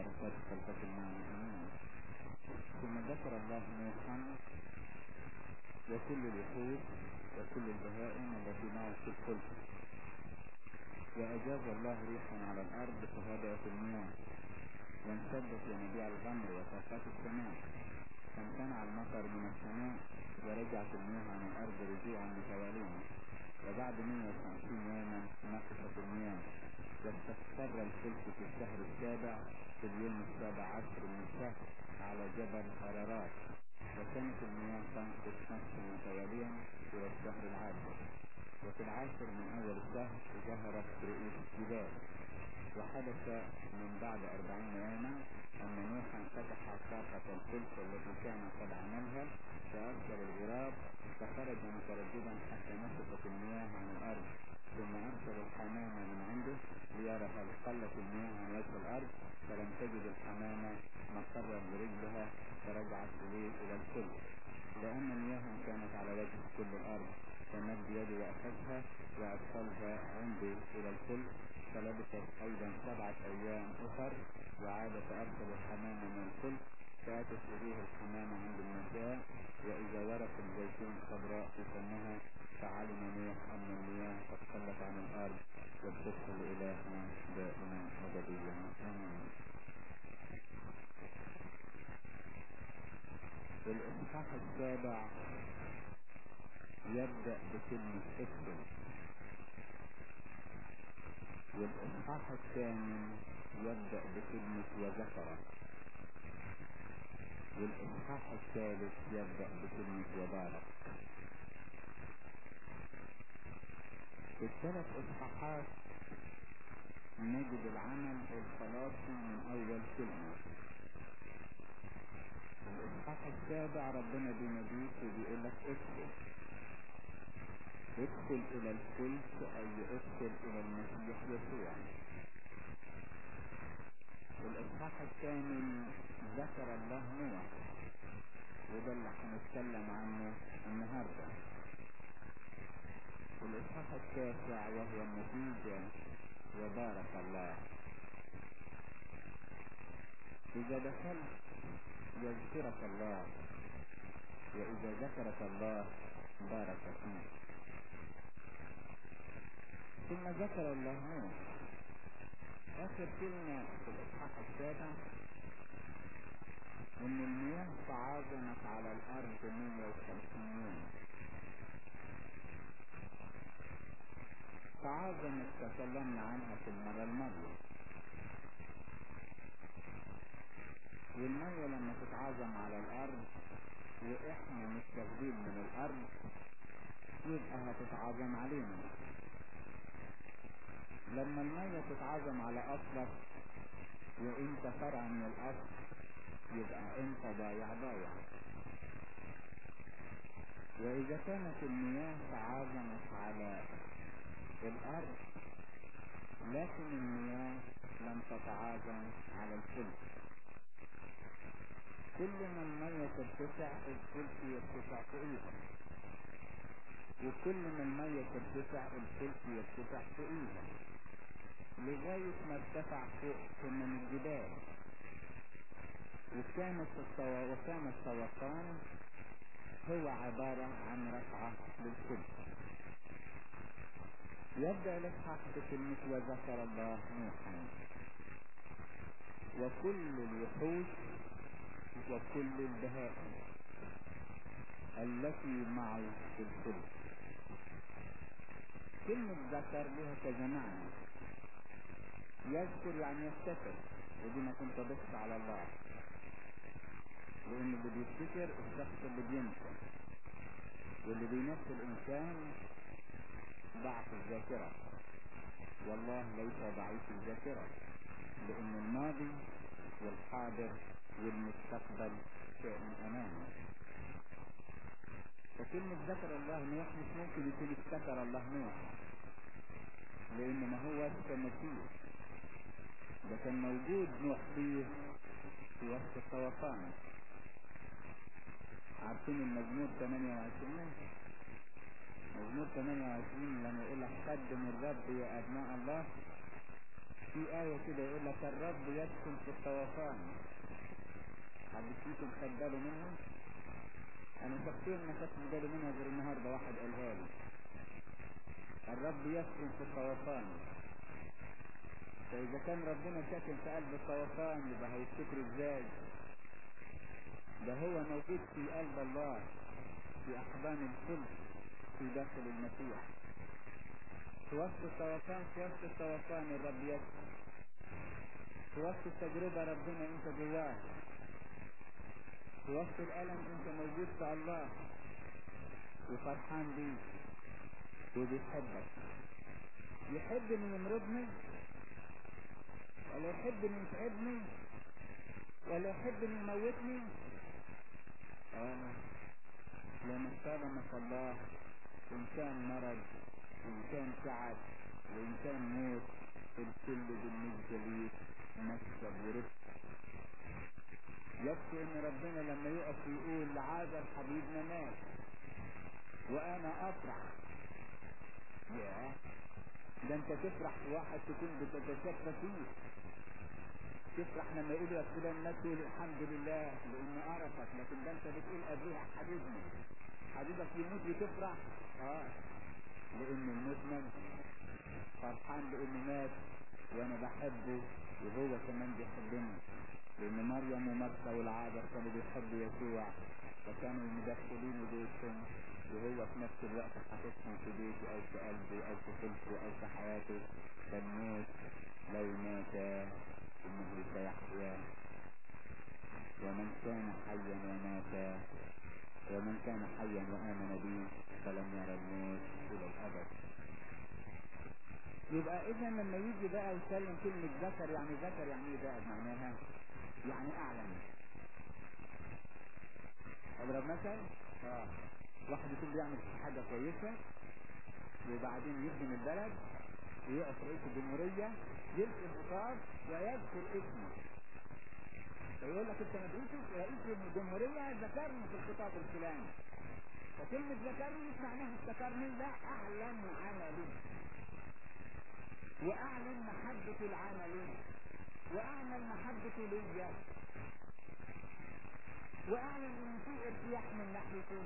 بركات خلقة المعنى أمين ثم ذكر الله نوحا وكل الوحوش وكل البهائم التي معه في الفلك وأجاب الله ريحا على الأرض فهدأت المياه وانسدت ينابيع الغمر وطاقات السماء فامتنع المطر من السماء ورجعت المياه عن الأرض رجوعا متواليا وبعد 150 يوما نقصت المياه واستقر الفلك في الشهر السابع في اليوم السابع عشر من الشهر على جبل حرارات وكانت المياه تنقص نقصا متواليا إلى الشهر العاشر وفي العاشر من أول الشهر ظهرت رؤوس الجبال وحدث من بعد أربعين يوما أن نوحا فتح طاقة الفلك التي كان قد عملها فأرسل الغراب فخرج مترددا حتى نشفت المياه عن الأرض ثم أرسل الحمامة من عنده ليرى هل قلت المياه عن وجه الأرض فلم تجد الحمامة مقرا لرجلها فرجعت إليه إلى الفلك لأن المياه كانت على وجه كل الأرض فمد يده وأخذها وأدخلها عنده إلى الفلك فلبثت أيضا سبعة أيام أخر وعاد فأرسل الحمامة من الفلك فأتت إليه الحمامة عند المساء وإذا ورق الزيتون خضراء في فمها فعلم نوح أن المياه قد قلت عن الأرض والشكر لإلهنا دائما أبديا آمين الإصحاح السابع يبدأ بكلمة اكتب والإصحاح الثامن يبدأ بكلمة وذكر والإصحاح الثالث يبدأ بكلمة وبارك في الثلاث إصحاحات نجد العمل الخلاصي من أول كلمة الإصحاح السابع ربنا بيناديك وبيقول لك ادخل ادخل إلى الفلك أي ادخل إلى المسيح يسوع الإصحاح الثامن ذكر الله نوح وده اللي هنتكلم عنه النهارده الإصحاح التاسع وهو النتيجة وبارك الله إذا دخلت يذكرك الله وإذا ذكرك الله بارك فيك ثم ذكر الله نوح آخر كلمة في الإصحاح السابع إن المياه تعاظمت على الأرض 150 يوم تعاظمت تكلمنا عنها في المرة الماضية والمية لما تتعاظم على الأرض وإحنا مستخدمين من الأرض يبقى هتتعاظم علينا لما المية تتعاظم على أصلك وانت فرع من الأصل يبقى انت ضايع ضايع وإذا كانت المياه تعاظمت على الأرض لكن المياه لم تتعاظم على الفلك كل ما المية ترتفع الفلك يرتفع فوقيها وكل ما المية ترتفع الفلك يرتفع فوقيها لغاية ما ارتفع فوق من الجبال وكانت الطو... وكان الطوفان هو عبارة عن رفعة للفلك يبدأ الإصحاح بكلمة وذكر الله نوحا وكل الوحوش وكل البهائم التي معه في الفلك كلمة ذكر لها كذا معنى يذكر يعني يفتكر ودي ما كنت بص على الله لأن اللي بيفتكر الشخص اللي بينسى واللي بينسى الإنسان ضعف الذاكرة والله ليس ضعيف الذاكرة لأن الماضي والحاضر والمستقبل شيء أمامه فكلمة ذكر الله نوح مش ممكن يكون افتكر الله نوح لأن ما هو كمسيح ده كان موجود نوح فيه في وسط الطوفان عارفين المزمور 28 مزمور 28 لما يقول لك قدم الرب يا أبناء الله في آية كده يقول لك الرب يسكن في الطوفان حد فيكم خد باله منها؟ أنا شخصيا ما خدتش بالي منها غير النهارده واحد قالها لي الرب يسكن في الطوفان فإذا كان ربنا ساكن في قلب الطوفان يبقى هيفتكروا ازاي؟ ده هو موجود في قلب الله في أحضان الفلك في داخل المسيح في وسط الطوفان في وسط الطوفان الرب يسكن في وسط التجربة ربنا انت جواه في وسط الألم انت موجود في الله وفرحان بيك وبيحبك يحب ان يمرضني ولا يحب ان يتعبني ولا يحب ان يموتني اه لما استلمك الله ان كان مرض وان كان تعب وان كان موت الكل بالنسبة ليك مكسب ورزق يكفي ان ربنا لما يقف ويقول لعازر حبيبنا مات وانا افرح يا ده انت تفرح في واحد تكون بتتشفى فيه تفرح لما يقول يا فلان مات تقول الحمد لله لانه عرفك لكن ده انت بتقول ابوها حبيبني حبيبك يموت وتفرح اه لان الموت مات فرحان لانه مات وانا بحبه وهو كمان بيحبني لان مريم ومكة والعادة كانوا بيحبوا يسوع فكانوا مدخلين بيتهم وهو في نفس الوقت حاططهم في بيته او في قلبه او في خلقه او في حياته فالموت لو مات انه سيحيا ومن كان حيا ومات ومن كان حيا وامن بي فلم يرى الموت الى الابد يبقى اذا لما يجي بقى يسلم كلمة ذكر يعني ذكر يعني ايه بقى معناها يعني اعلن اضرب مثل اه واحد يكون بيعمل حاجة كويسة وبعدين يخدم البلد ويقف رئيس الجمهورية يلقي الخطاب ويذكر اسمه فيقول لك انت ما تقولش رئيس الجمهورية ذكرني في الخطاب الفلاني فكلمة ذكرني مش معناها افتكرني لا اعلن عملي واعلن محبة العمل واعلن محبته ليا واعلن ان في ارتياح من ناحيته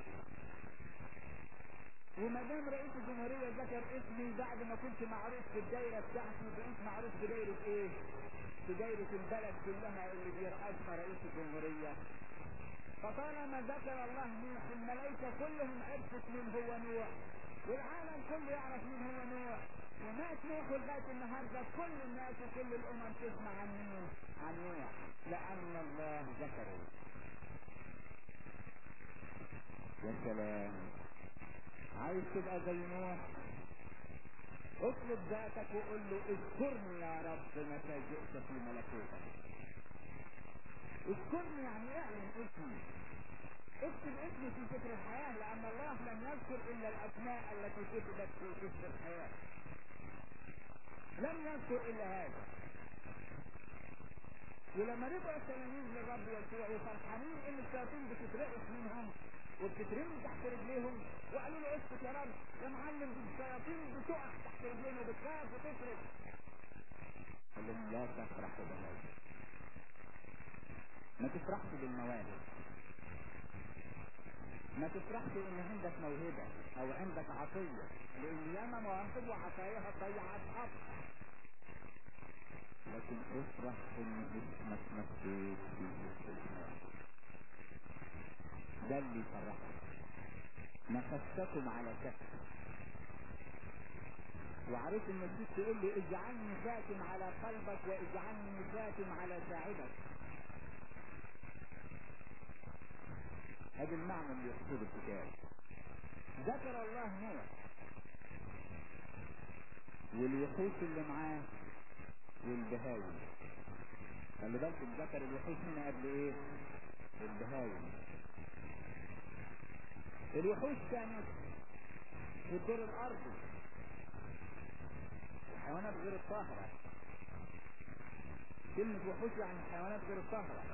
وما دام رئيس الجمهورية ذكر اسمي بعد ما كنت معروف في الدايرة بتاعتي بقيت معروف في دايرة ايه؟ في دايرة البلد كلها اللي بيرأسها رئيس الجمهورية فطالما ذكر الله نوح الملائكة كلهم عرفت مين هو نوح والعالم كله يعرف مين هو نوح ومات نوح لغاية النهاردة كل الناس وكل الأمم تسمع عن مين؟ عن نوح لأن الله ذكره يا سلام عايز تبقى زي نوح اطلب ذاتك وقول له اذكرني يا رب متى جئت في ملكوتك اذكرني يعني اعلن اسمي اكتب اسمي في سفر الحياة لأن الله لم يذكر إلا الأسماء التي كتبت في سفر الحياة لم يذكر إلا هذا ولما رجعوا التلاميذ للرب يسوع وفرحانين ان الشياطين بتترقص منهم وبتترمي تحت رجليهم وقالوا له اسكت يا رب يا معلم الشياطين بتقع تحت رجلينا وبتخاف وتفرق قال لهم لا تفرحوا بهذا ما تفرحش بالمواهب ما تفرحش ان عندك موهبة او عندك عطية لان ياما مواهب وعطاياها ضيعت اصلا لكن افرح ان اسمك مكتوب في الاستثناء ده اللي يفرحك نفستكم على كفر وعرفت المسيح تقول لي اجعلني فاتم على قلبك واجعلني فاتم على ساعدك هذا المعنى اللي يقصد الكتاب ذكر الله نوح والوحوش اللي معاه والبهايم خلي بالكم ذكر الوحوش هنا قبل ايه البهايم الوحوش كانت في الدور الارضي الحيوانات غير الطاهرة كلمة وحوش يعني الحيوانات غير الطاهرة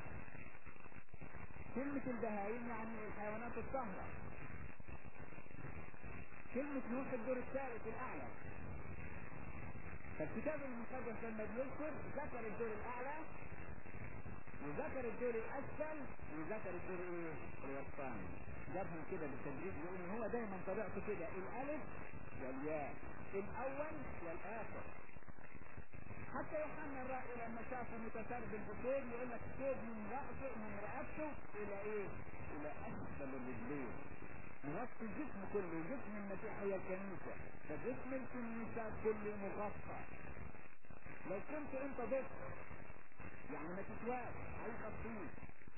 كلمة البهايم يعني الحيوانات الطاهرة كلمة نوح الدور الثالث الأعلى فالكتاب المقدس لما بيذكر ذكر الدور الاعلى وذكر الدور الاسفل وذكر الدور ايه الوسطاني جابهم كده بالتدريج لان هو دايما طبيعته كده الالف والياء الاول والاخر حتى يوحنا الرأي لما شافه متسربل بثوب يقول لك ثوب من رأسه من رقبته الى ايه الى اسفل الرجلين مغطي الجسم كله جسم المسيح هي الكنيسة فجسم الكنيسة كله مغطى لو كنت انت ضد يعني ما تتواش عايز تطيب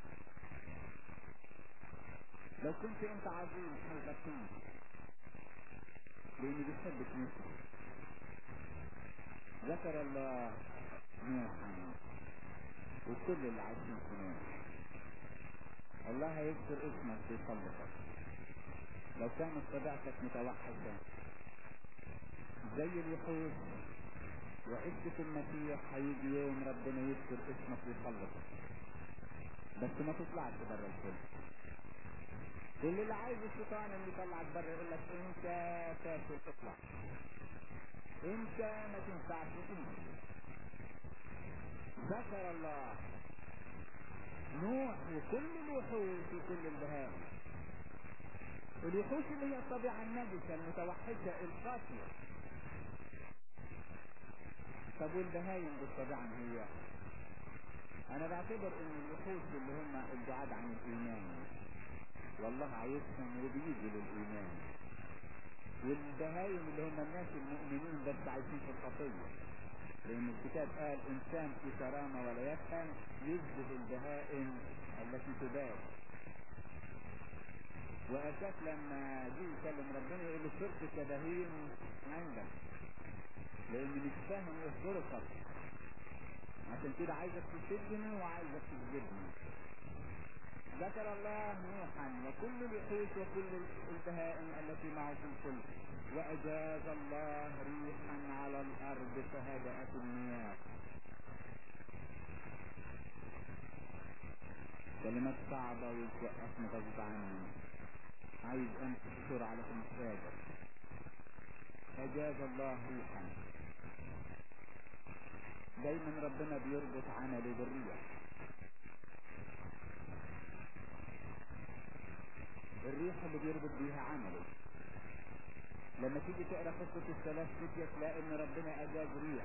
لو كنت انت عظيم هيغطيك لان بيحب كنيسته ذكر الله نوحا وكل اللي عايشين في نوح الله هيذكر اسمك في قلبك لو كانت طبيعتك متوحشة زي الوحوش وعشت المسيح هيجي يوم ربنا يذكر اسمك في قلبك بس ما تطلعش بره الكل كل اللي عايز الشيطان اللي يطلعك بره يقول لك انت فاشل تطلع انت ما تنفعش تمشي ذكر الله نوح وكل الوحوش وكل البهائم الوحوش اللي هي الطبيعة النجسة المتوحشة القاسية طب والبهايم بالطبيعة هي انا بعتبر ان الوحوش اللي هم البعاد عن الايمان والله عايزهم وبيجوا للايمان والبهايم اللي هم الناس المؤمنين بس عايشين في الخطية لان الكتاب قال انسان في كرامة ولا يفهم يشبه البهائم التي تباد وأساس لما جه يكلم ربنا يقول له صرت كبهيم عندك لان مش فاهم ايه ظروفك عشان كده عايزك تسجني وعايزك تسجدني ذكر الله نوحا وكل الوحوش وكل البهائم التي معه في الفلك واجاز الله ريحا على الارض فهدأت المياه كلمات صعبة وتوقفني غصب عني عايز امسك بسرعة لكن مش قادر اجاز الله ريحا دايما ربنا بيربط عمله بالريح الريح اللي بيربط بيها عمله لما تيجي تقرا قصة الثلاث فتية تلاقي ان ربنا اجاز ريح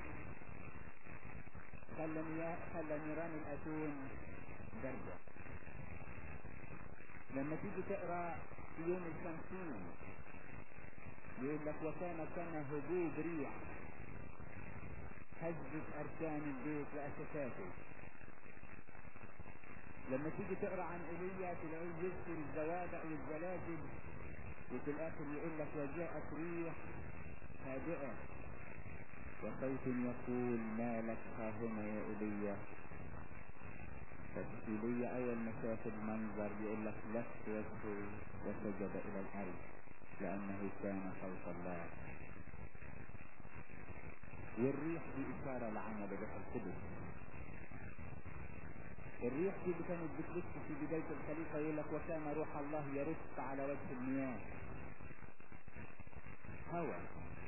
خلى مياه خلى نيران الاتون باردة لما تيجي تقرا في يوم الخمسين يقول لك وكان كان هبوب ريح هزت اركان البيت واساساته لما تيجي تقرا عن ايليا تلاقيه يذكر الزوابع والزلازل وفي الاخر يقول لك وجاءت ريح هادئه وصوت يقول ما لك ها هنا يا ايليا فايليا اول ما شاف المنظر يقول لك لف وجهه وسجد الى الارض لانه كان خوف الله والريح دي اشاره لعمل الروح القدس الريح دي اللي كانت بتلف في بداية الخليقة يقول لك وكان روح الله يرف على وجه المياه هوى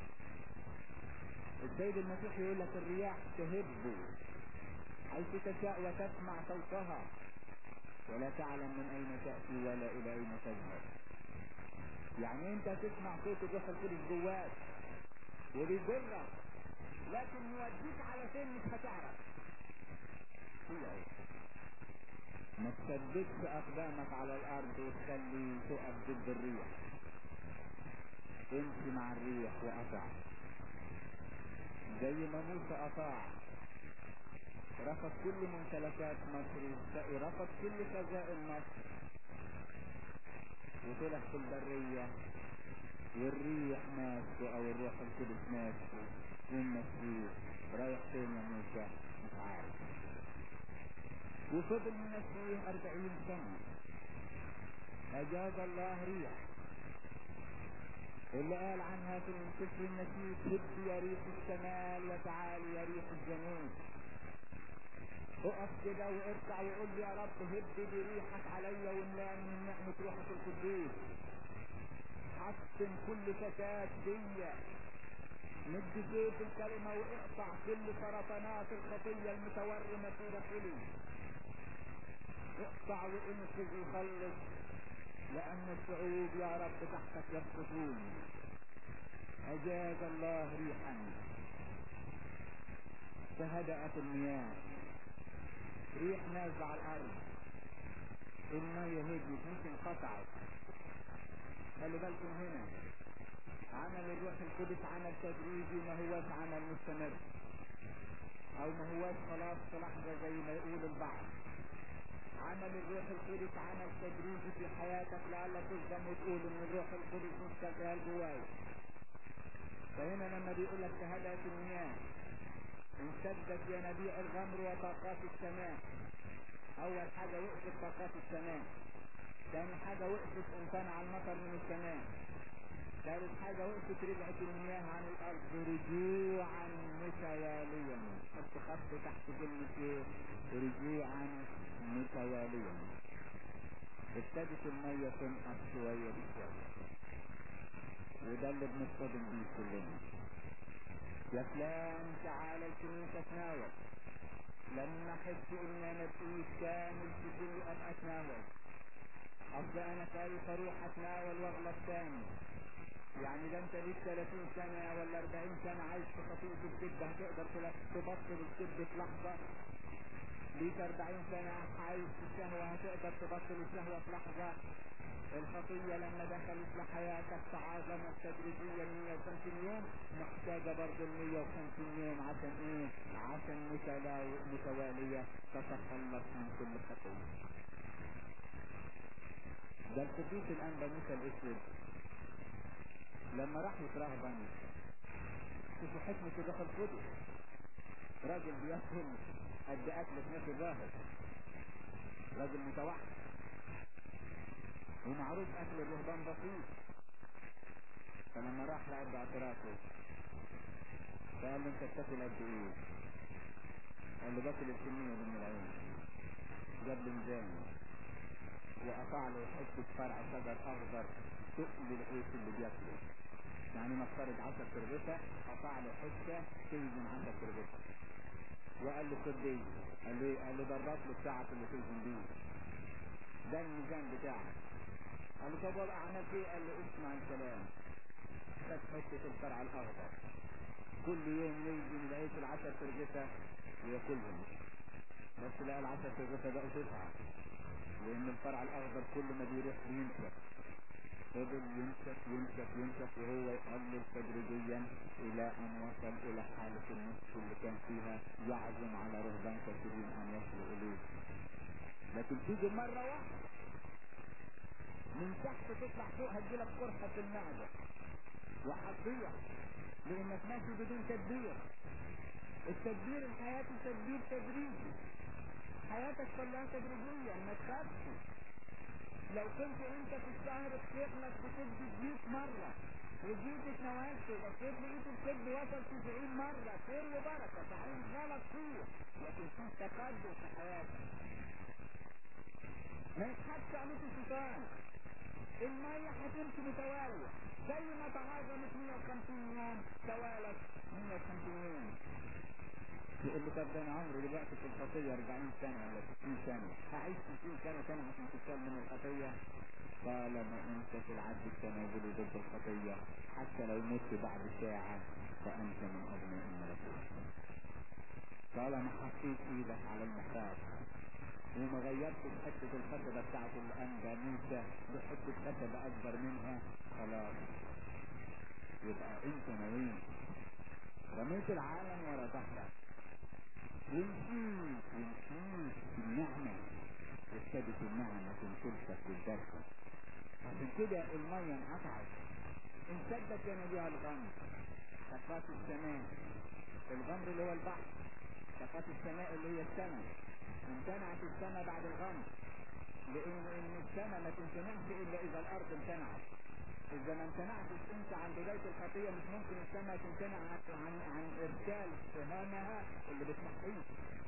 السيد المسيح يقول لك الرياح تهب حيث تشاء وتسمع صوتها ولا تعلم من اين تأتي ولا الى اين تذهب يعني انت تسمع صوت الروح القدس جواك وبيجرك لكن يوديك على فين مش هتعرف هي ايه ما تثبتش اقدامك على الارض وتخلي تقف ضد الريح امشي مع الريح واطع زي ما موسى اطاع رفض كل ممتلكات مصر رفض كل خزائن مصر وطلع في البرية والريح ماسكه او الروح القدس ماسكه ومسيح رايح فين يا موسى مش عارف وفضل يمشيه أربعين سنة أجاز الله ريح اللي قال عنها في الكفر النسيب هب يا ريح الشمال وتعال يا ريح الجنوب اقف كده واركع وقول يا رب هب بريحك عليا واملاني من نعمة روحك القدوس حسن كل فتاة بيا مد زيت الكلمة واقطع كل سرطانات الخطية المتورمة في داخلي اقطع وانقذ وخلص لأن الشعوب يا رب تحتك يسقطون أجاز الله ريحا فهدأت المياه ريح نازل على الأرض المية هديت مش انقطعت خلي بالكم هنا عمل الروح القدس عمل تدريجي ما هوش عمل مستمر او ما هوش خلاص في لحظة زي ما يقول البعض عمل الروح القدس عمل تدريجي في حياتك لعلك تصدم وتقول ان الروح القدس مش شغال جواي فهنا لما بيقول لك شهادة المياه انسدت ينابيع الغمر وطاقات السماء اول حاجة وقفت طاقات السماء ثاني حاجة وقفت امتنع المطر من السماء ثالث حاجة وقفت رجعت المياه عن الارض رجوعا متواليا حط خط تحت كلمة ايه رجوعا متواليا ابتدت المية تنقص شوية بشوية وده اللي بنصطدم بيه كلنا يا فلان تعالى الكنيسة تناول لما احس ان انا تقيل كامل في كل ابقى اتناول اصل انا خايف اروح اتناول واغلط تاني يعني ده انت ليك 30 سنة ولا 40 سنة عايش في خطيئة الكذب هتقدر تبطل الكذب في لحظة ليك 40 سنة عايش في الشهوة هتقدر تبطل الشهوة في لحظة الخطية لما دخلت لحياتك تعاظمت تدريجيا 150 يوم محتاجة برضه ال 150 يوم عشان ايه؟ عشان متوالية تتخلص من كل خطية. ده القديس الانبا موسى الاسود لما راح يترهبن شوفوا حكمة الروح القدس راجل بياكل قد اكل في نفس الظاهر راجل متوحد ومعروف اكل الرهبان بسيط فلما راح لقى اعترافه فقال له انت بتاكل قد ايه قال له باكل الكمية من العين جاب له ميزان وقطع له حتة فرع شجر اخضر تقل العيش اللي بياكله يعني نفترض 10 تربته قطع له حته توزن 10 تربته وقال له خد دي قال له قال له دربت له بتاعك اللي توزن بيه ده الميزان بتاعك قال له طب والله عملت ايه قال له اسمع الكلام خد حته الفرع الاخضر كل يوم يوزن العيش العشر تربته وياكلهم بس لقى العشر تربته بقوا تسعه لان الفرع الاخضر كل ما بيروح بينشف فضل ينشف ينشف ينشف وهو يقلل تدريجيا الى ان وصل الى حالة النصف اللي كان فيها يعزم على رهبان كثيرين ان يصلوا اليه لكن تيجي مرة واحدة من تحت تطلع فوق هتجيلك قرحة في المعدة وهتضيع لانك ماشي بدون تدبير التدبير الحياة تدبير تدريجي حياتك كلها تدريجيا ما تخافش لو كنت انت في الشهر بتخلص بتكذب 100 مرة وجيت اتناولت بصيت لقيت الكذب وصل 90 مرة خير وبركة صحيح غلط فيه لكن في تقدم في حياتك ما يضحكش عليك الشيطان المية هتمشي متوالية زي ما تعاظمت 150 يوم توالت 150 يوم يقول له طب ده انا عمري دلوقتي في الخطيه 40 سنه ولا 60 سنه هعيش 60 سنه تاني عشان تتكلم من الخطيه قال ما انت في العبد التنازلي ضد الخطيه حتى لو مت بعد ساعه فانت من ابناء الملكوت طالما حطيت ايدك على المحراث وما غيرتش حته الخشبه بتاعت الانبا موسى بحته خشبه اكبر منها خلاص يبقى انت نويت رميت العالم ورا ظهرك ومشيت ومشيت في النعمة وابتدت النعمة تنسلك بالبركة عشان كده المية انقطعت انسدت ينابيع الغمر شفات السماء الغمر اللي هو البحر شفات السماء اللي هي السماء امتنعت السماء بعد الغمر لان ان السماء ما تمتنعش الا اذا الارض امتنعت اذا ما امتنعتش انت عن بداية الخطية مش ممكن السماء تمتنع عن عن ارسال سهامها اللي بتحقيق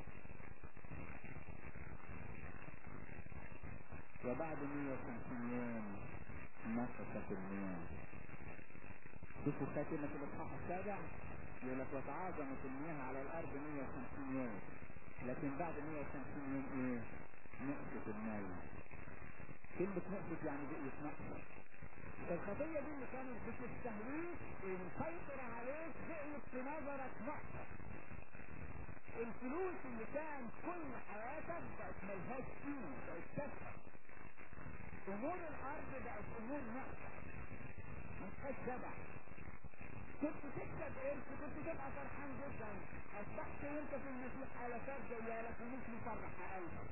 وبعد 150 يوم نقصت المياه شوفوا خاتمة الاصحاح السابع يقول لك وتعاظمت المياه على الارض 150 يوم لكن بعد 150 يوم ايه نقصت المية كلمة نقصت يعني بقيت نقصة الخطية دي اللي كانت بتستهويك ومسيطرة عليك بقيت في نظرك نقصة الفلوس اللي كان كل حياتك بقت ملهاش قيمة بقت تافهة امور الارض بقت امور ناقصة مش شبع كنت تكسب قرش كنت تبقى فرحان جدا اصبحت وانت في المسيح الافات جايالك ومش مفرح قلبك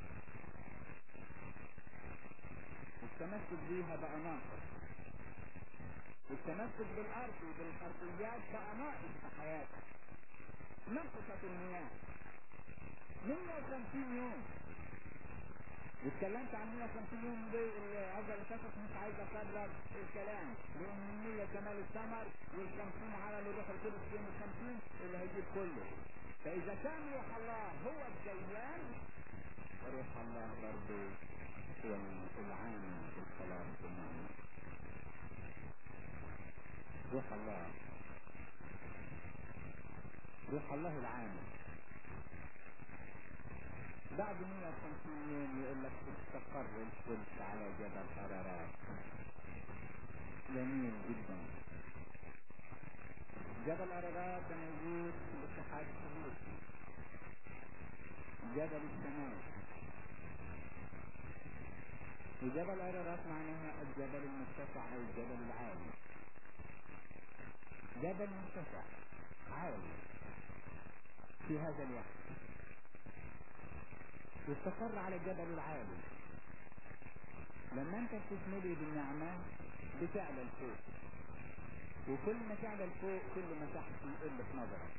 التمسك بيها بقى ناقص التمسك بالارض وبالارضيات بقى ناقص في حياتك نقصت المياه 150 يوم واتكلمت عن 150 يوم دي العزة اللي فاتت مش عايز اكرر الكلام لان النية كمال الثمر وال50 على الروح القدس يوم ال50 اللي هيجيب كله فاذا كان روح الله هو الديان روح الله برضه هو العامل في الصلاة والنعمة روح الله روح الله العامل بعد 150 يوم يقول لك استقر الفلك على جبل حرارات جميل جدا جبل حرارات ده موجود في الاتحاد السوفيتي جبل السماء وجبل حرارات معناها الجبل المرتفع او الجبل العالي جبل مرتفع عالي في هذا الوقت واستقر على الجبل العالي لما انت بتتملي بالنعمة بتعلى الفوق وكل ما تعلى الفوق كل ما تحت يقل في نظرك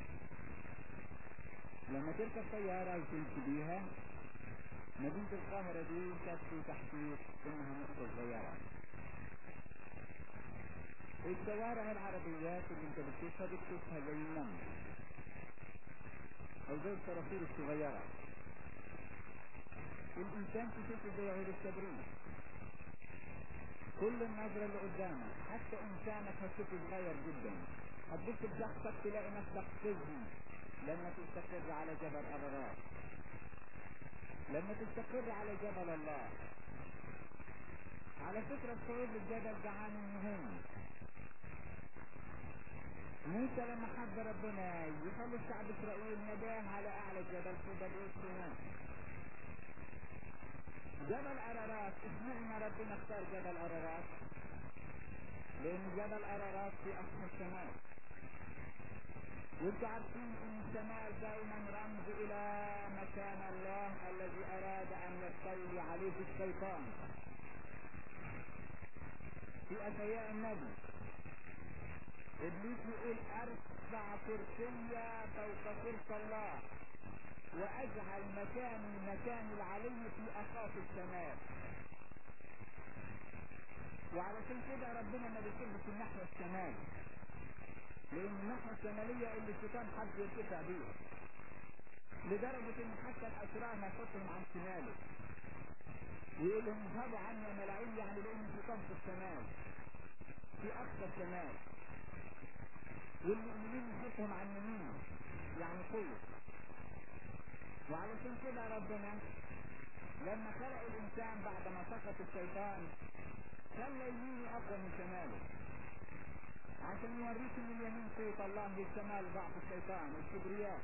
لما تركب سيارة وتمشي بيها مدينة القاهرة دي تبكي تحتيك انها نقطة صغيرة الشوارع العربيات اللي انت بتشوفها بتشوفها زي النمل او زي الصراصير الصغيرة الانسان تشوفه زي عود التبريد كل النظرة اللي قدامك حتى انسانك هتشوفه صغير جدا هتبص بشخصك تلاقي نفسك تزهي لما تستقر على جبل ارارات لما تستقر على جبل الله على فكرة الصعود للجبل جعان مهم موسى لما حب ربنا يخلي الشعب اسرائيل نداه على اعلى جبل في بدر سيناء جبل ارارات اشمعنى ربنا اختار جبل ارارات لان جبل ارارات في اقصى الشمال وانتوا عارفين ان الشمال دائما رمز الى مكان الله الذي اراد ان يستولي عليه الشيطان في اشياء النبي ابليس يقول ارفع كرسيا فوق كرسي الله واجعل مكاني مكان العلي في اقاصي السماء وعلشان كده ربنا ما بيحبش الناحية الشمال لان الناحية الشمالية اللي الشيطان حب يرتفع بيها لدرجة ان حتى الاشرار ما يحطهم عن شماله ويقول لهم اذهبوا عني يا ملاعين يعني لان الشيطان في الشمال في اقصى الشمال والمؤمنين يحطهم عن يمين يعني قوة وعلشان كده ربنا لما خلق الانسان بعد ما سقط الشيطان خلى يمينه اقوى من شماله عشان يوريك ان اليمين قوة الله والشمال ضعف الشيطان والكبرياء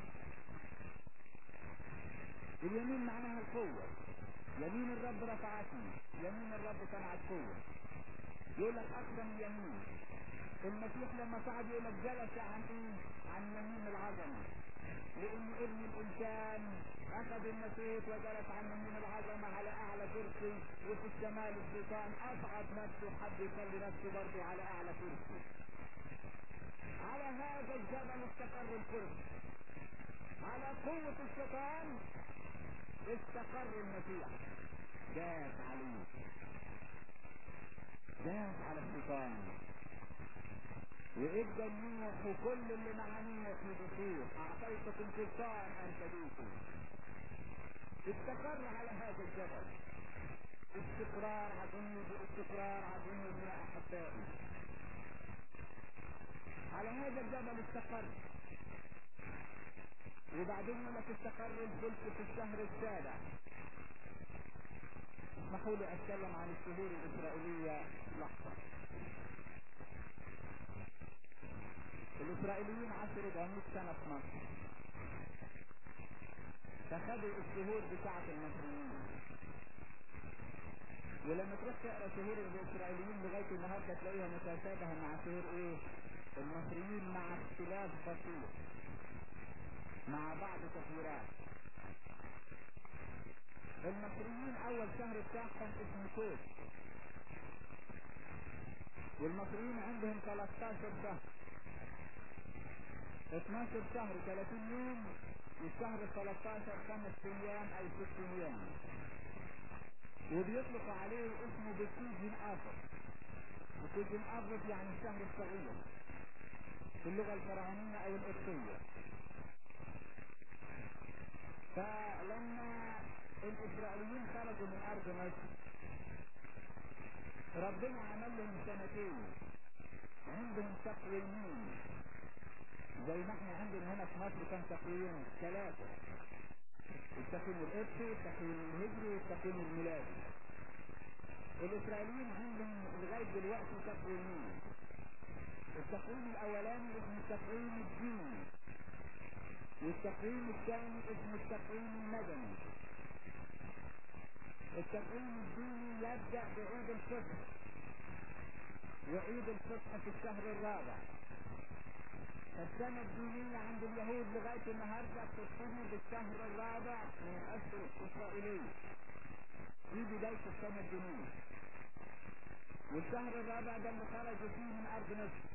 اليمين معناها القوة يمين الرب رفعتني يمين الرب صنعت قوة يقول لك اقدم يمين المسيح لما صعد يقول لك جلس عن ايه عن يمين العظمة لان ابن الانسان اخذ المسيح وجلس عن يمين العظمة على اعلى كرسي وفي الشمال الشيطان اصعد نفسه حب يخلي نفسه برضه على اعلى كرسي على هذا الجبل استقر الكرسي على قوة الشيطان استقر المسيح جاءت عليه جاءت على الشيطان وإدى النوح وكل اللي مع نوح يدخوه أعطيتكم سلطان أن تدوسوا استقر على هذا الجبل استقرار عظيم باستقرار عظيم يا أحبائي على هذا الجبل استقر وبعدين لك استقر الفلك في الشهر السابع اسمحوا لي اتكلم عن الشهور الاسرائيلية لحظة الاسرائيليين عاشوا 400 سنة في مصر فخدوا الشهور بتاعة المصريين ولما تروح تقرا شهور الاسرائيليين لغايه النهارده تلاقيها متشابهه مع شهور ايه؟ المصريين مع اختلاف بسيط مع بعض تغييرات المصريين اول شهر بتاعهم اسمه توت والمصريين عندهم 13 شهر 12 شهر 30 يوم والشهر 13 خمس ايام او ست ايام وبيطلق عليه اسمه بكوجين افر بكوجين افر يعني الشهر الصغير في اللغة الفرعونية او القبطية فلما الاسرائيليين خرجوا من ارض مصر ربنا عمل لهم سنتين عندهم تقويمين زي ما احنا عندنا هنا في مصر كان تقويم ثلاثة التقويم القبطي والتقويم الهجري والتقويم الميلادي الاسرائيليين عندهم لغاية دلوقتي تقويمين التقويم الاولاني اسمه التقويم الديني والتقويم الثاني اسمه التقويم المدني التقويم الديني يبدأ بعيد الفطر وعيد الفطر في الشهر الرابع السنة الدينية عند اليهود لغاية النهاردة بتبتدي بالشهر الرابع من الأشهر الإسرائيلية في بداية السنة الدينية والشهر الرابع ده اللي خرجوا فيه من أرض مصر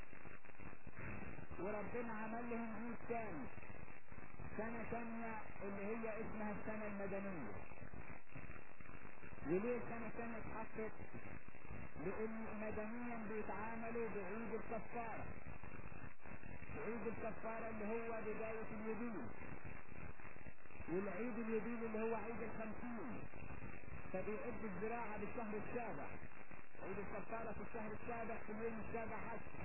وربنا عمل لهم عيد ثاني سنة ثانية اللي هي اسمها السنة المدنية وليه سنة ثانية اتحطت؟ لأن مدنيا بيتعاملوا بعيد الكفارة عيد الكفارة اللي هو بداية اليدين والعيد اليدين اللي هو عيد الخمسين فبيعد الزراعة بالشهر السابع عيد الكفارة في الشهر السابع في اليوم السابع عشر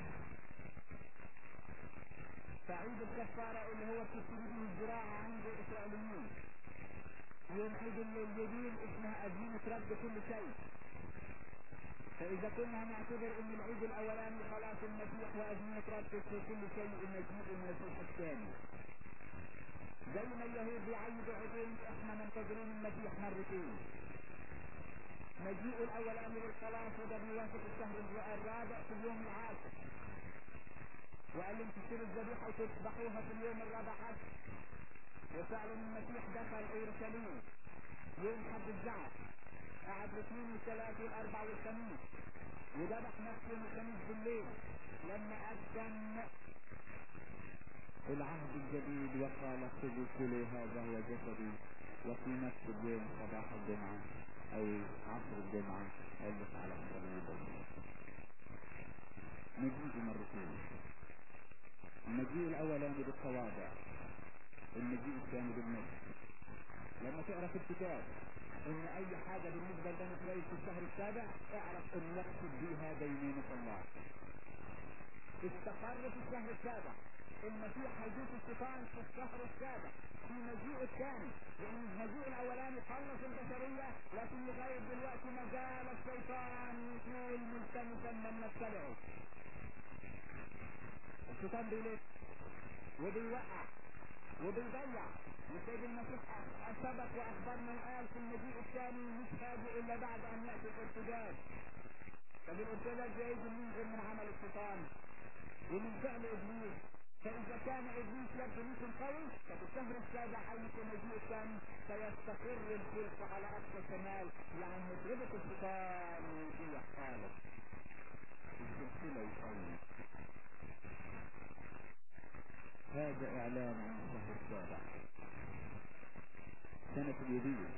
فعيد الكفارة اللي هو بتبتدي به الزراعة عند الإسرائيليين يوم عيد اليدين اسمها أزمنة رد كل شيء فإذا كنا نعتبر أن العيد الأولاني خلاص المسيح وأزمنة رد في كل شيء مجيء المسيح الثاني زي ما اليهود بيعيدوا عيدين احنا منتظرين المسيح مرتين مجيء الأولاني للخلاص وده بيوافق الشهر الرابع في اليوم العاشر وقال لهم تشتروا الذبيحة وتذبحوها في اليوم الرابع عشر وفعلا المسيح دخل اورشليم يوم حد الزعف قعد الاثنين والثلاث والاربع والخميس وذبح نفسه يوم الخميس بالليل لما اقدم العهد الجديد وقال خذوا كلوا هذا هو جسدي وفي نفس اليوم صباح الجمعة او عصر الجمعة ألف على الصليب مجيء مرتين المجيء الاولاني بالتواضع المجيء الثاني بالنفس لما تقرا في الكتاب ان اي حاجة بالنسبة لبني اسرائيل في الشهر السابع اعرف ان يقصد بها دينونة الله استقر في الشهر السابع المسيح هيدوس الشيطان في الشهر السابع في مجيء الثاني لان المجيء الاولاني خلص البشرية لكن لغاية دلوقتي ما زال الشيطان يقول ملتمسا من نتبعه الشيطان بيلف وبيوقع وبيضيع وسيد المسيح سبق واخبرنا وقال في المجيء الثاني مش هاجي الا بعد ان ياتي الارتداد طب الارتداد ده يجي من غير من عمل الشيطان ومن فعل ابليس فاذا كان ابليس يبدو منكم قوي ففي الشهر السابع حيث المجيء الثاني سيستقر الفلك على اقصى الشمال يعني مضربة الشيطان في حالك السلسلة يقوي هذا اعلان عن الشهر السابع سنة اليدية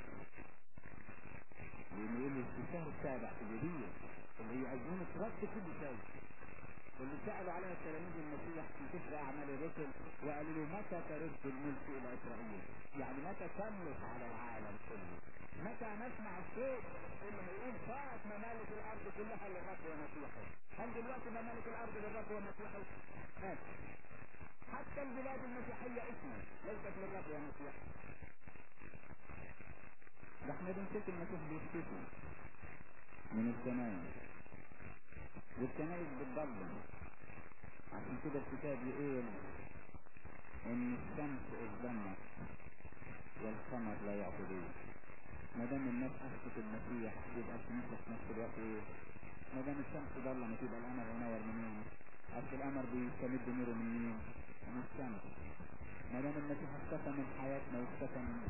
لأنه يقول في الشهر السابع في اليدية اللي هي أزمنة رد كل شيء اللي سألوا عليها التلاميذ المسيح في سفر أعمال الرسل وقالوا له متى ترد الملك إلى إسرائيل؟ يعني متى تملك على العالم كله؟ متى نسمع الصوت اللي يقول صارت ممالك الأرض كلها للرب ومسيحه؟ هل دلوقتي ممالك الأرض للرب ومسيحه؟ ماشي حتى البلاد المسيحية اسمه ليست للرب ومسيحه ده احنا بنشوف المسيح بيختفي من السماء والكنائس بتضلم عشان كده الكتاب يقول ان الشمس اظلمت والقمر لا يعبدون ما دام الناس عرفت المسيح يبقى الكنيسه في نفس الوقت ايه ما دام الشمس ظلمت يبقى القمر ينور منين اصل القمر بيستمد نوره من مين من الشمس ما دام المسيح اختفى من حياتنا واختفى من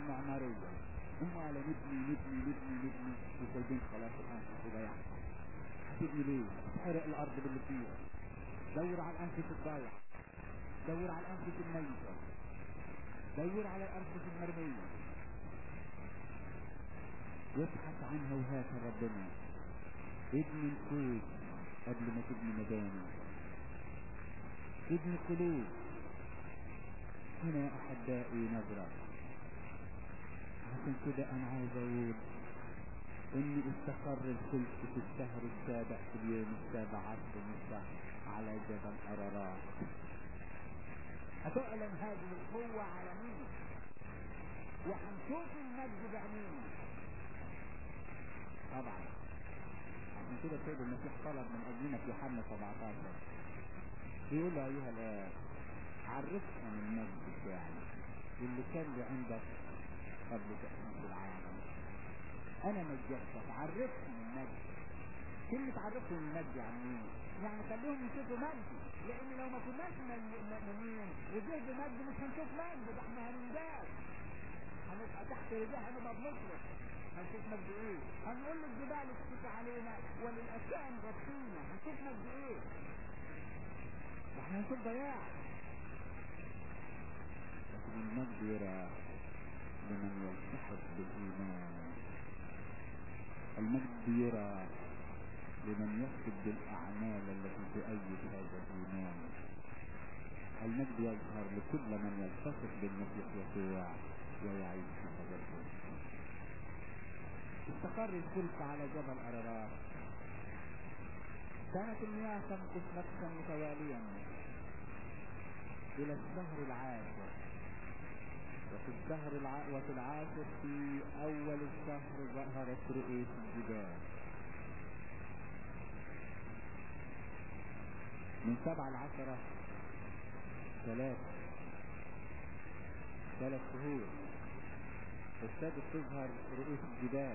المعمارية هم على نبني نبني نبني نبني وسايبين خلاص الأنفس وضيع هتبني ليه؟ تحرق الأرض باللي فيها دور على الأنفس الضايع دور على الأنفس الميتة دور على الأنفس المرمية وابحث عنها وهاتها ربنا ابني الكوت قبل ما تبني مباني ابني قلوب هنا يا أحبائي نظرة عشان كده أنا عايز أقول إني استقر الخلق في الشهر السابع في اليوم السابع عشر من الشهر على جبل أرارات هتعلن هذه القوة على مين وهنشوف المجد بعينينا طبعا عشان كده السيد المسيح طلب من أجلنا في يوحنا 17 بيقول له أيها الآب عرفنا من المجد بتاعي اللي كان لي عندك قبل تأسيس العالم أنا نجحتك عرفني من المجد كلمة عرفني من المجد يعني ايه؟ يعني خليهم يشوفوا مجد لأن لو ما كناش مؤمنين وجه بمجد مش هنشوف مجد ده احنا هننداس هنبقى تحت رجاه هنبقى بنصرف هنشوف مجد ايه هنقول للجبال اسكتوا علينا وللأشياء غطينا هنشوف مجد ايه احنا هنشوف ضياع لكن المجد يرى لمن يلتحق بالإيمان المجد يرى لمن يقصد بالأعمال التي تؤيد هذا الإيمان المجد يظهر لكل من يلتصق بالمسيح يسوع ويعيش في هذا الخلق استقر الخلق على جبل أرارات كانت المياه تمكث نقصا متواليا إلى الشهر العاشر وفي الشهر الع... وفي العاشر في أول الشهر ظهرت رؤوس الجبال من سبعة العشرة ثلاث ثلاث شهور ابتدت تظهر رؤوس الجبال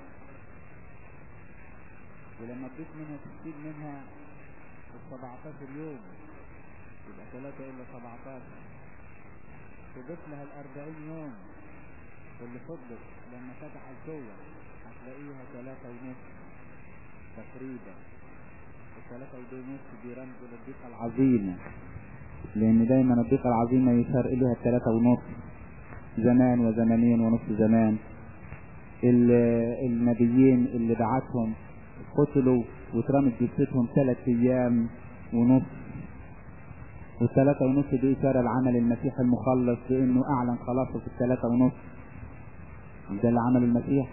ولما تضيف منها تشيل منها ال 17 يوم يبقى 3 إلا 17 تضيف لها ال 40 يوم اللي فضلت لما فتح الكوة هتلاقيها 3 ونص تقريبا الثلاثة ونص دي رمز للضيقة العظيمة لأن دايما الضيقة العظيمة يشار إليها الثلاثة ونص زمان وزمانين ونص زمان النبيين اللي بعتهم قتلوا واترمت جثتهم ثلاث ايام ونص والثلاثة ونص دي إشارة لعمل المسيح المخلص بإنه أعلن خلاصه في الثلاثة ونص ده اللي عمل المسيح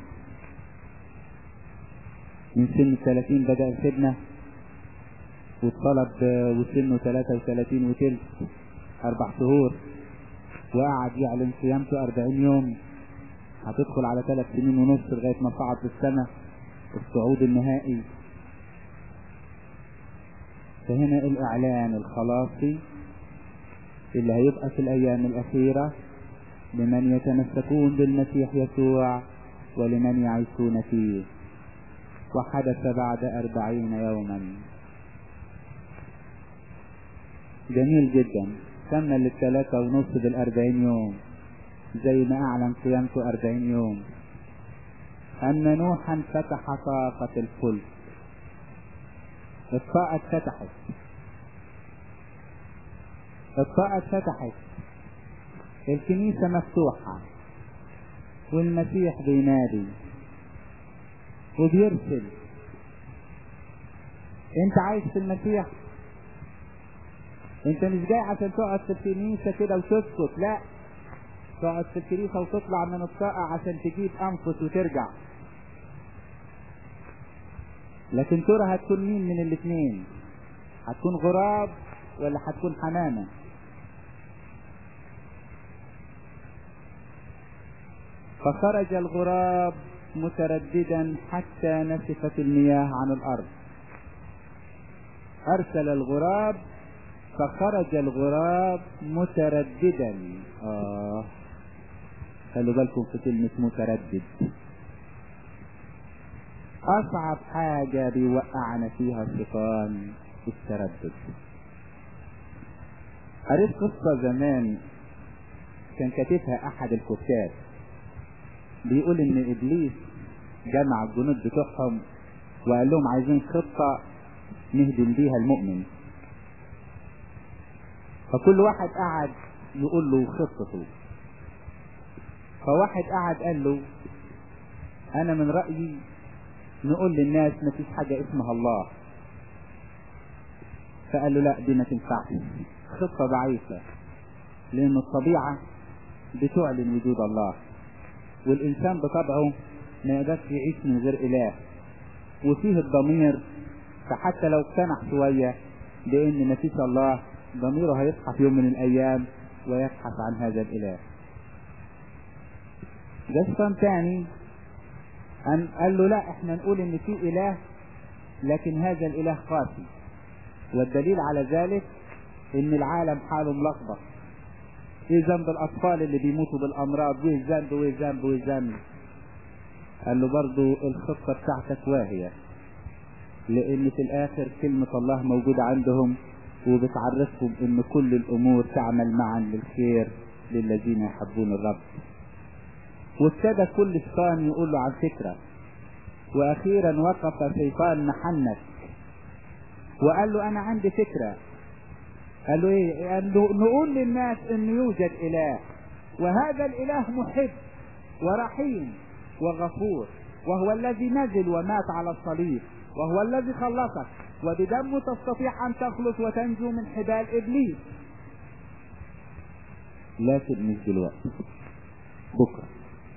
من سن الثلاثين بدأ الخدمة واتطلب وسنه ثلاثة وثلاثين وتلت أربع شهور وقعد يعلن صيامته أربعين يوم هتدخل على ثلاث سنين ونص لغاية ما صعد في السماء الصعود النهائي فهنا الإعلان الخلاصي اللي هيبقى في الأيام الأخيرة لمن يتمسكون بالمسيح يسوع ولمن يعيشون فيه وحدث بعد أربعين يوما جميل جدا كمل الثلاثة ونص بالأربعين يوم زي ما أعلن قيامته أربعين يوم أن نوحا فتح طاقة الفلك الطاقة اتفتحت الطاقة اتفتحت الكنيسة مفتوحة والمسيح بينادي وبيرسل انت عايش في المسيح انت مش جاي عشان تقعد في الكنيسة كده وتسكت لا تقعد في الكنيسة وتطلع من الطاقة عشان تجيب أنفس وترجع لكن ترى هتكون مين من الاثنين هتكون غراب ولا هتكون حمامة فخرج الغراب مترددا حتى نشفت المياه عن الأرض أرسل الغراب فخرج الغراب مترددا آه خلوا بالكم في كلمة متردد أصعب حاجة بيوقعنا فيها الشيطان التردد قريت قصة زمان كان كاتبها أحد الكتاب بيقول ان ابليس جمع الجنود بتوعهم وقال لهم عايزين خطة نهدم بيها المؤمن فكل واحد قعد يقول له خطته فواحد قعد قال له انا من رأيي نقول للناس ما فيش حاجة اسمها الله فقال له لا دي ما تنفعش خطة ضعيفة لان الطبيعة بتعلن وجود الله والانسان بطبعه ما يقدرش يعيش من غير اله وفيه الضمير فحتى لو اقتنع شوية بان ما فيش الله ضميره هيصحى في يوم من الايام ويبحث عن هذا الاله جسم تاني أن قال له لا احنا نقول ان في اله لكن هذا الاله قاسي والدليل على ذلك ان العالم حاله ملخبط ايه ذنب الاطفال اللي بيموتوا بالامراض وايه ذنب وايه ذنب وايه ذنب قال له برضو الخطة بتاعتك واهية لان في الاخر كلمة الله موجودة عندهم وبتعرفهم ان كل الامور تعمل معا للخير للذين يحبون الرب وابتدى كل شيطان يقول له عن فكرة واخيرا وقف شيطان محنك وقال له انا عندي فكرة قال له ايه قال له نقول للناس ان يوجد اله وهذا الاله محب ورحيم وغفور وهو الذي نزل ومات على الصليب وهو الذي خلصك وبدمه تستطيع ان تخلص وتنجو من حبال ابليس لكن مش دلوقتي بكره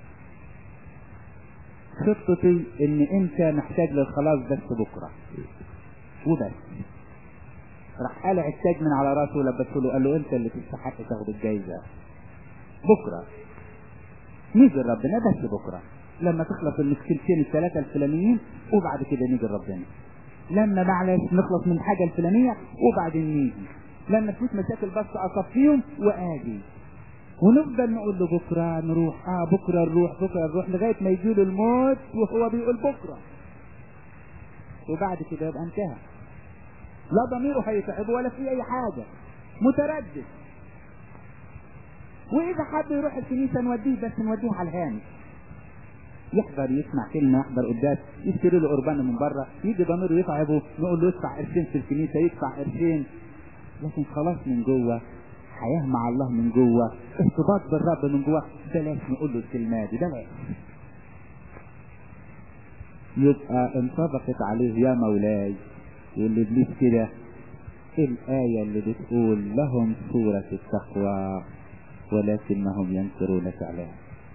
خطتي ان انت محتاج للخلاص بس بكره وبس راح قلع التاج من على راسه ولبسه له قال له انت اللي تستحق تاخد الجايزه بكره نيجي ربنا بس بكره لما تخلص المشكلتين الثلاثه الفلانيين وبعد كده نيجي ربنا لما معلش نخلص من الحاجه الفلانيه وبعدين نيجي لما تفوت مشاكل بس اصفيهم واجي ونفضل نقول له بكره نروح اه بكره نروح بكره نروح لغايه ما يجي له الموت وهو بيقول بكره وبعد كده يبقى انتهى لا ضميره هيتعب ولا في اي حاجه متردد واذا حب يروح الكنيسه نوديه بس نوديه على الهامش يحضر يسمع كلمة يحضر قداس يشتري له قربانة من بره يجي ضميره يتعبه نقول له يدفع قرشين في الكنيسة يدفع قرشين لكن خلاص من جوه حياة مع الله من جوه ارتباط بالرب من جوه بلاش نقول له الكلمة دي بلاش يبقى انطبقت عليه يا مولاي واللي ابليس كده الآية اللي بتقول لهم صورة التقوى ولكنهم ينكرون فعلها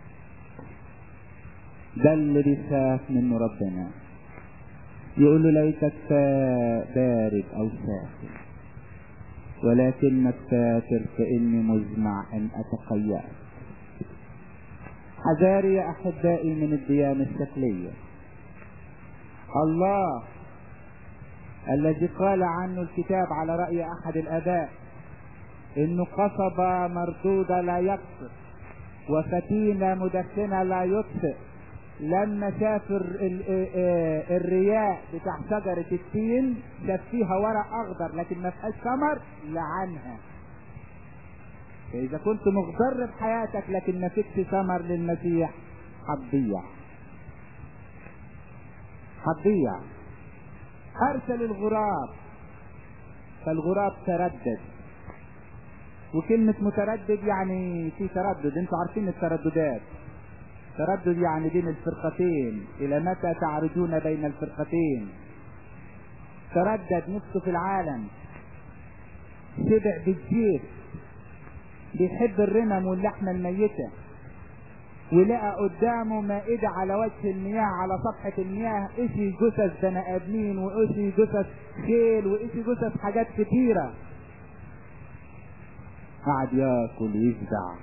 ده اللي بيخاف منه ربنا يقول له ليتك بارد او ساخن ولكنك فاتر فاني مزمع ان اتقيأ حذاري يا احبائي من الديانة الشكلية الله الذي قال عنه الكتاب على رأي احد الاباء انه قصبة مردودة لا يقصر وفتينة مدخنة لا يطفئ لما شاف الرياء بتاع شجرة التين شاف فيها ورق اخضر لكن ما فيهاش ثمر لعنها فاذا كنت مغضر بحياتك لكن ما فيكش ثمر للمسيح هتضيع هتضيع ارسل الغراب فالغراب تردد وكلمة متردد يعني في تردد انتوا عارفين الترددات تردد يعني بين الفرقتين الى متى تعرجون بين الفرقتين تردد نفسه في العالم شبع بالجيش بيحب الرمم واللحمة الميتة ولقى قدامه مائدة على وجه المياه على صفحة المياه اشي جثث بني ادمين واشي جثث خيل واشي جثث حاجات كتيرة قعد ياكل ويشبع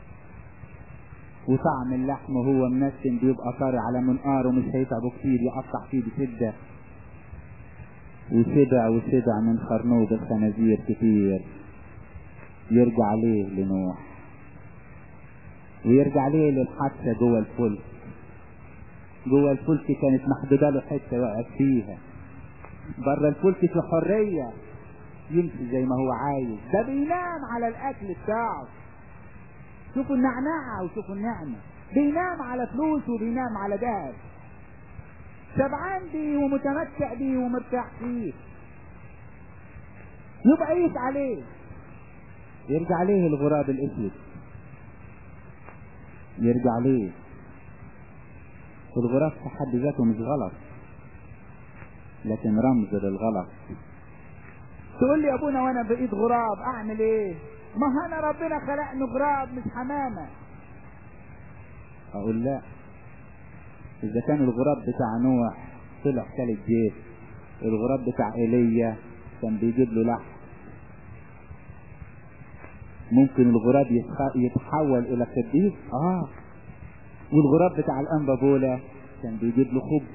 وطعم اللحم وهو منسم بيبقى طري على منقاره مش هيتعبه كتير يقطع فيه بشدة وشبع وشبع من خرنوب الخنازير كتير يرجع ليه لنوح ويرجع ليه للحادثة جوه الفلك جوه الفلك كانت محدودة له حتة يقعد فيها بره الفلك في حرية يمشي زي ما هو عايز ده بينام على الاكل بتاعه شوفوا النعناعة وشوفوا النعمة بينام على فلوس وبينام على ذهب شبعان بيه ومتمتع بيه ومرتاح فيه يبقى يقيس عليه يرجع عليه الغراب الاسود يرجع عليه الغراب في حد ذاته مش غلط لكن رمز للغلط تقول لي يا ابونا وانا بقيت غراب اعمل ايه ما انا ربنا خلقني غراب مش حمامه اقول لا اذا كان الغراب بتاع نوح طلع كل الجيش الغراب بتاع ايليا كان بيجيب له لحم ممكن الغراب يتخ- يتحول الى قديس اه والغراب بتاع الانبا بولا كان بيجيب له خبز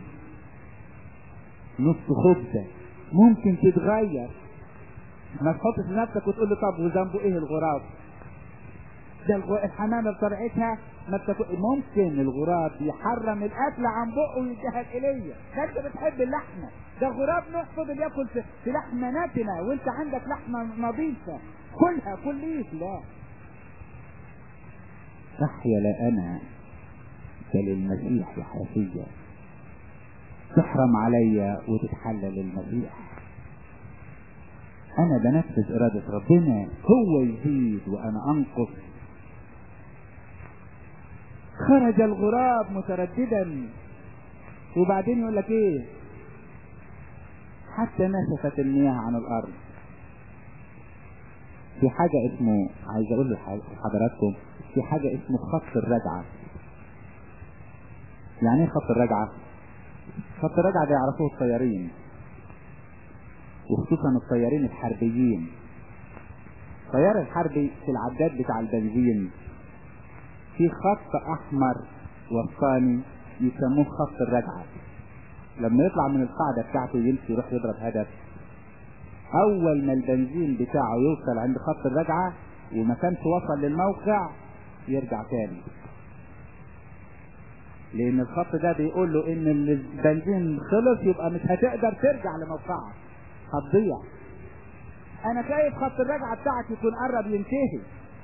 نص خبزه ممكن تتغير ما تحطش نفسك وتقول لي طب وذنبه ايه الغراب ده الغ- الحمامه بطبيعتها ما بتاكل ممكن الغراب يحرم الاكل عن بقه ويديها الايليا ده انت بتحب اللحمه ده غراب نوح فضل ياكل في, في لحمه نتنه وانت عندك لحمه نظيفه كلها كليك لا تحيا لا انا بل المسيح يحيا فيا تحرم عليا وتتحلل المسيح انا بنفذ ارادة ربنا هو يزيد وانا انقص خرج الغراب مترددا وبعدين يقول لك ايه حتى نشفت المياه عن الارض في حاجة اسمه عايز اقول لحضراتكم في حاجة اسمه خط الرجعة يعني ايه خط الرجعة خط الرجعة ده يعرفوه الطيارين وخصوصا الطيارين الحربيين الطيار الحربي في العداد بتاع البنزين في خط احمر وسطاني يسموه خط الرجعة لما يطلع من القاعدة بتاعته يمشي يروح يضرب هدف اول ما البنزين بتاعه يوصل عند خط الرجعة وما كانش وصل للموقع يرجع تاني لان الخط ده بيقول له ان البنزين خلص يبقى مش هتقدر ترجع لموقعك هتضيع انا خايف خط الرجعة بتاعك يكون قرب ينتهي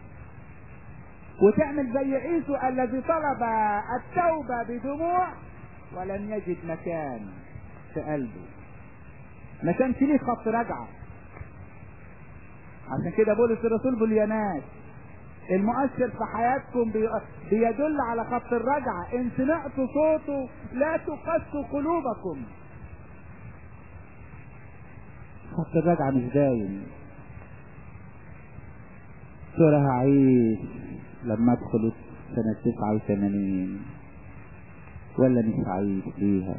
وتعمل زي عيسو الذي طلب التوبة بدموع ولم يجد مكان في قلبه ما كانش ليه خط رجعة عشان كده بولس الرسول باليانات المؤثر في حياتكم بي- بيدل على خط الرجعة ان سمعتوا صوته لا تقسوا قلوبكم خط الرجعة مش باين ترى هعيش لما ادخل سنة تسعة وثمانين ولا مش هعيش ليها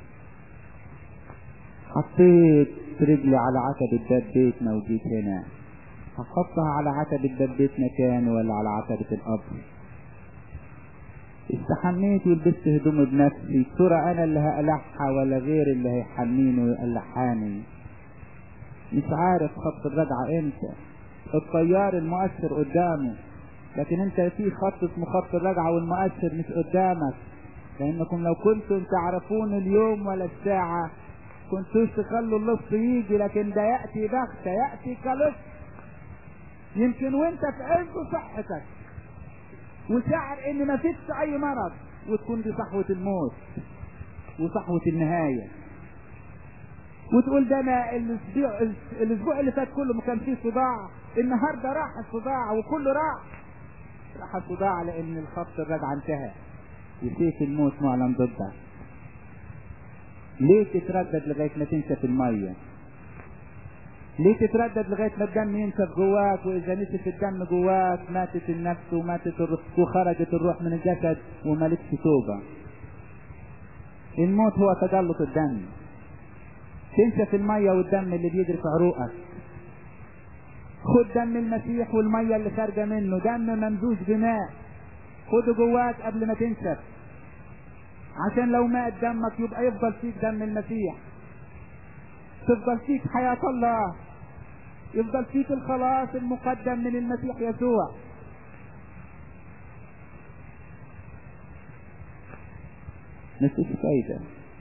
حطيت رجلي على عتبة باب بيتنا وجيت هنا هحطها على عتبة باب بيتنا تاني ولا على عتبة القبر استحميت ولبست هدومي بنفسي ترى انا اللي هقلعها ولا غير اللي هيحميني ويقلعاني مش عارف خط الرجعة امتى الطيار المؤثر قدامه لكن انت في خط اسمه خط الرجعة والمؤثر مش قدامك لانكم لو كنتم تعرفون اليوم ولا الساعة كنتوش تخلوا اللص يجي لكن ده يأتي بغتة يأتي كلص يمكن وانت في عز صحتك وشعر ان ما فيش اي مرض وتكون دي صحوة الموت وصحوة النهاية وتقول ده انا الاسبوع الاسبوع اللي فات كله ما كان فيه صداع النهارده راح الصداع وكله راح راح الصداع لان الخط الرجعه انتهى وسيف الموت معلن ضدك ليه تتردد لغايه ما تنشف الميه ليه تتردد لغايه ما الدم ينشف جواك واذا نشف الدم جواك ماتت النفس وماتت الروح وخرجت الروح من الجسد ومالكش توبه الموت هو تجلط الدم تنشف المية والدم اللي بيجري في عروقك خد دم المسيح والمية اللي خارجة منه دم ممزوج بماء خده جواك قبل ما تنشف عشان لو مات دمك يبقى يفضل فيك دم المسيح تفضل فيك حياة الله يفضل فيك الخلاص المقدم من المسيح يسوع مفيش فايدة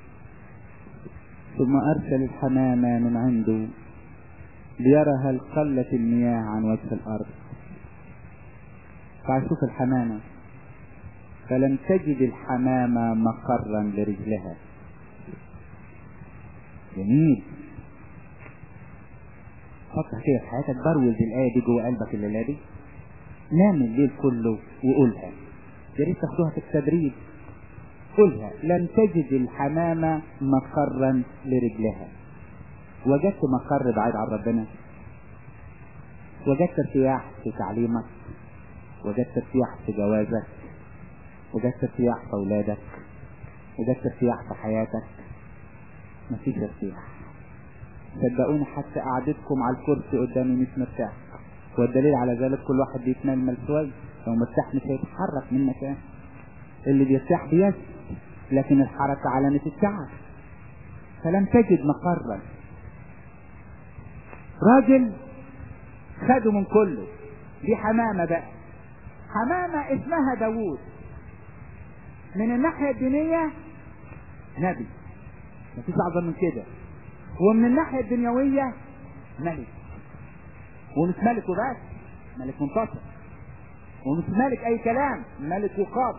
ثم أرسل الحمامة من عنده ليرى هل قلت المياه عن وجه الأرض فأشوف الحمامة فلم تجد الحمامة مقرا لرجلها جميل حطها كده في حياتك بروز الآية دي جوه قلبك الليلة دي نام الليل كله وقولها يا ريت تاخدوها في التدريب قولها لم تجد الحمامة مقرا لرجلها وجدت مقر بعيد عن ربنا وجدت ارتياح في تعليمك وجدت ارتياح في جوازك وجدت ارتياح في اولادك وجدت ارتياح في حياتك مفيش ارتياح صدقوني حتى قعدتكم على الكرسي قدامي مش مرتاح والدليل على ذلك كل واحد بيتململ شويه لو مرتاح مش هيتحرك من مكان اللي بيرتاح بيس لكن الحركة علامة التعب فلم تجد مقرا راجل خده من كله دي حمامة بقى حمامة اسمها داوود من الناحية الدينية نبي مفيش أعظم من كده ومن الناحية الدنيوية ملك ومش ملك وبس ملك منتصر ومش ملك أي كلام ملك وقاضي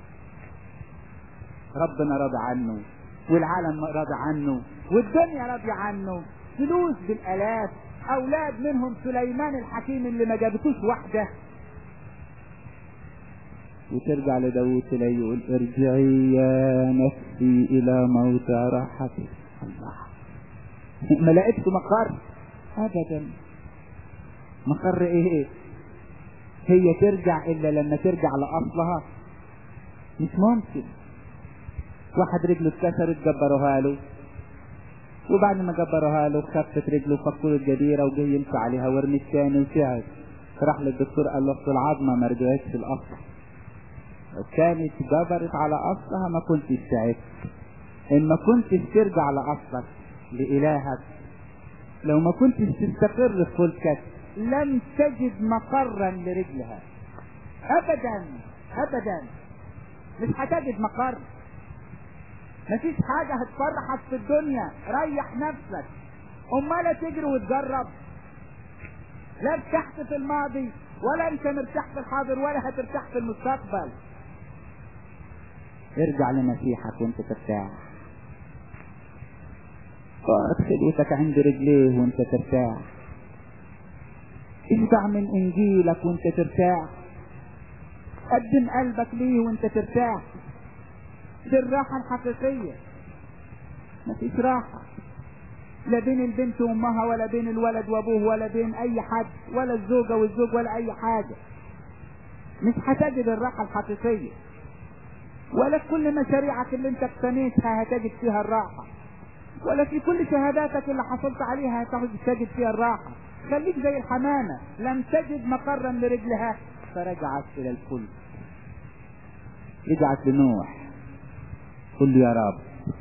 ربنا راضي عنه والعالم راضي عنه والدنيا راضية عنه فلوس بالالاف اولاد منهم سليمان الحكيم اللي ما جابتوش واحدة وترجع لداود تلاقيه يقول ارجعي يا نفسي الى موضع راحتك الله ما لقيتش مقر ابدا مقر ايه هي ترجع الا لما ترجع لاصلها مش ممكن واحد رجله اتكسرت جبروها له وبعد ما جبروها له خفت رجله فكوا له الجديرة وجه يمشي عليها ورمي الثاني وتعب راح للدكتور قال له اصل العظمة ما رجعتش الاصل لو كانت جبرت على اصلها ما كنتش تعبت ان ما كنتش ترجع لاصلك لالهك لو ما كنتش تستقر في فلكك لن تجد مقرا لرجلها ابدا ابدا مش هتجد مقر مفيش حاجة هتفرحك في الدنيا ريح نفسك امال تجري وتجرب لا ارتحت في الماضي ولا انت مرتاح في الحاضر ولا هترتاح في المستقبل ارجع لمسيحك وانت ترتاح اقعد خليتك عند رجليه وانت ترتاح اشبع من انجيلك وانت ترتاح قدم قلبك ليه وانت ترتاح دي الراحة الحقيقية مفيش راحة لا بين البنت وامها ولا بين الولد وابوه ولا بين اي حد ولا الزوجة والزوج ولا اي حاجة مش هتجد الراحة الحقيقية ولا في كل مشاريعك اللي انت اقتنيتها هتجد فيها الراحة ولا في كل شهاداتك اللي حصلت عليها هتجد فيها الراحة خليك زي الحمامة لم تجد مقرا لرجلها فرجعت الى الفلك رجعت لنوح قل لي يا رب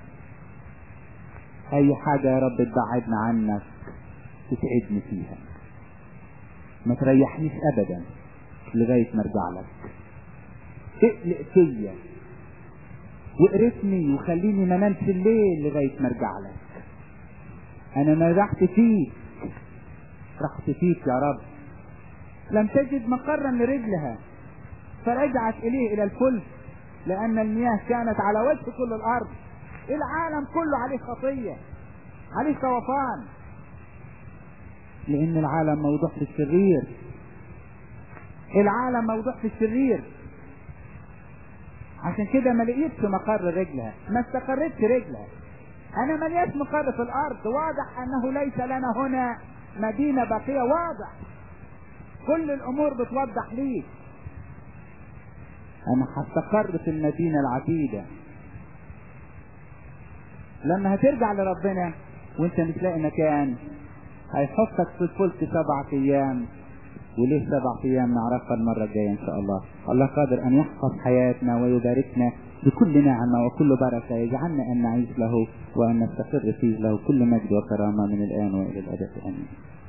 اي حاجة يا رب تبعدنا عنك تتعبني فيها ما تريحنيش ابدا لغاية ما ارجع لك اقلق فيا وقرفني وخليني ما انامش الليل لغاية ما ارجع لك انا نجحت فيك رحت فيك يا رب لم تجد مقرا لرجلها فرجعت اليه الى الفلك لأن المياه كانت على وجه كل الأرض العالم كله عليه خطية عليه طوفان لأن العالم موضوع في الشرير العالم موضوع في الشرير عشان كده ما لقيتش مقر رجلها ما استقرتش رجلها انا ما لقيتش مقر في الارض واضح انه ليس لنا هنا مدينة باقية واضح كل الامور بتوضح ليك انا هستقر في المدينة العتيدة لما هترجع لربنا وانت مش لاقي مكان هيحطك في الفلك سبعة ايام وليه سبع ايام نعرفها المرة الجاية ان شاء الله الله قادر ان يحفظ حياتنا ويباركنا بكل نعمة وكل بركة يجعلنا ان نعيش له وان نستقر فيه له كل مجد وكرامة من الان والى الابد امين